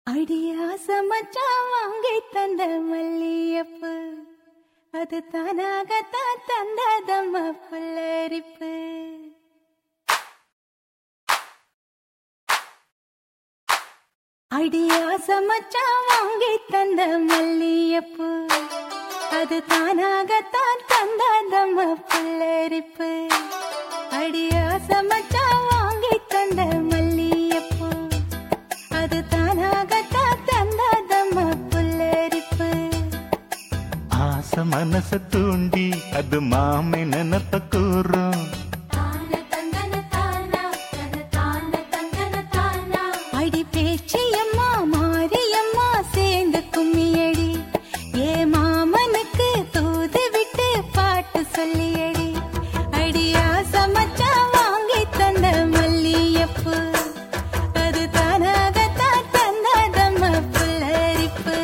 அடியாச மச்சான் வாங்கி தந்த மல்லியப்பு அது தானாகத்தான் தந்ததம்ம புல்லரிப்பு அடியாச மச்சான் வாங்கி தந்த மல்லியப்பு அது தானாகத்தான் தந்ததம்ம புல்லரிப்பு அடியாச மச்சான் வாங்கி தந்த மல்லியப்பு அது தானாகத்தான் தந்ததம்ம புல்லரிப்பு ஆச மனச தூண்டி அது மாமை நினப்ப கூறும் அடி பேச்சியம்மா மாரியம்மா சேர்ந்து கும்மியடி ஏ மாமனுக்கு தூது விட்டு பாட்டு சொல்லியடி அடியா சமச்சா வாங்கி தந்த மல்லியப்பு அது தானாகத்தான் தந்ததம்ம புல்லரிப்பு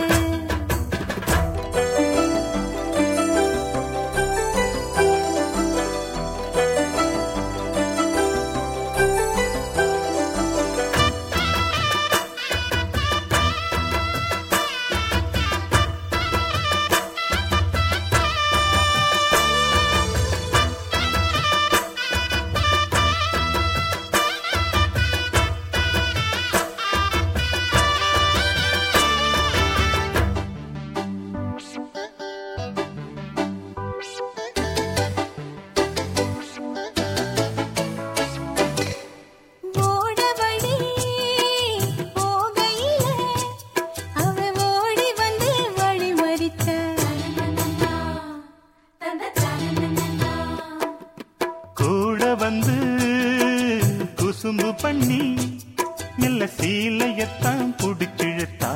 ஓடவழி போகையில அவ ஓடி வந்து வழி மறித்த கூட வந்து குசும்பு பண்ணி மெல்ல சீலையத்தான் புடிச்சிழுத்தா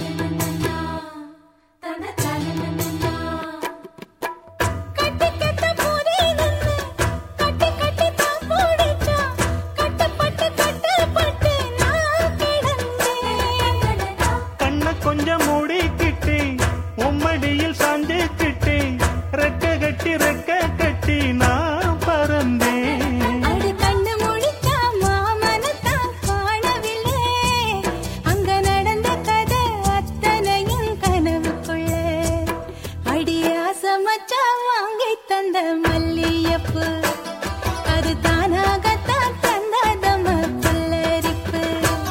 கட்டி கட்ட போதே நின்னு கட்டி கட்டி தான் போடிச்சா கட்டப்பட்டு கட்டப்பட்டு நான் கிடந்தேன் கண்ண கொஞ்சம் மூடிக்கிட்டே உம்மடியில் சாஞ்சுக்கிட்டே ரெக்க கட்டி ரெக்க கட்டி நான் பறந்தேன் அடி கண்ணு முழிச்சா மாமனத்தான் காணவில்லை அங்க நடந்த கதை அத்தனையும் கனவுக்குள்ள அடியாச மச்சா வாங்கி தந்த மல்லியப்பு அது தானாகத்தான் தந்ததம புல்லரிப்பு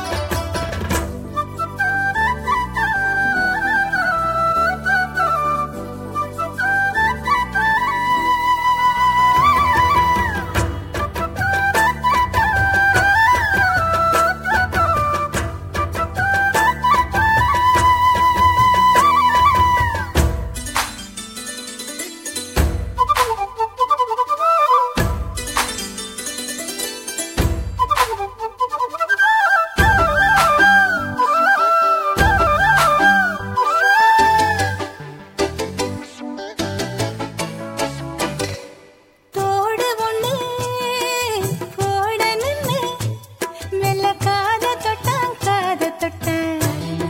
தோடு ஒண்ணு போட நின்னு மெல்ல காத தொட்டான் காத தொட்டான்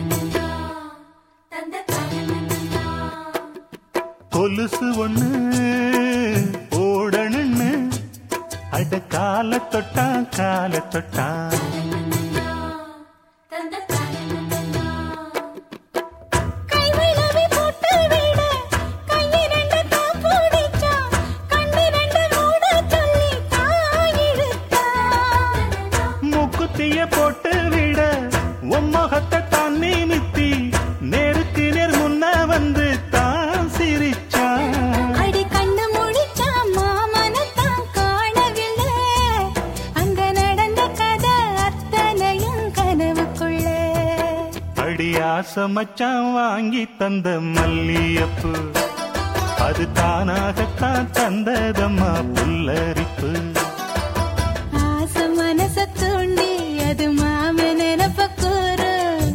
கொலுசு ஒண்ணு ஓடணுன்னு அட கால தொட்டா கால தொட்டா கை விளவி போட்டு விட கையிரண்டு தான் பிடிச்சா கண்ணு ரெண்டு மூட சொல்லி தான் இழுத்தா மூக்குத்திய போட்டு விட உம்மகத்தை தான் நிமித்தி நேருக்கு நேர் முன்ன வந்து தான் சிரிச்சா அடி கண்ணு முழிச்சா மாமனத்தான் காணவில்லை அங்க நடந்த கதை அத்தனையும் கனவுக்குள்ள அடி ஆசை மச்சான் வாங்கி தந்த மல்லியப்பு அது தானாகத்தான் தந்ததம்மா புல்லரிப்பு ஆசை மனச தூண்டி அது மாம நினப்ப கூறு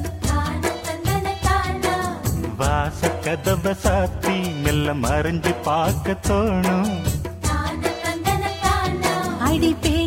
வாச கதவை சாத்தி மெல்ல மறைஞ்சு பார்க்க தோணும் அடி பே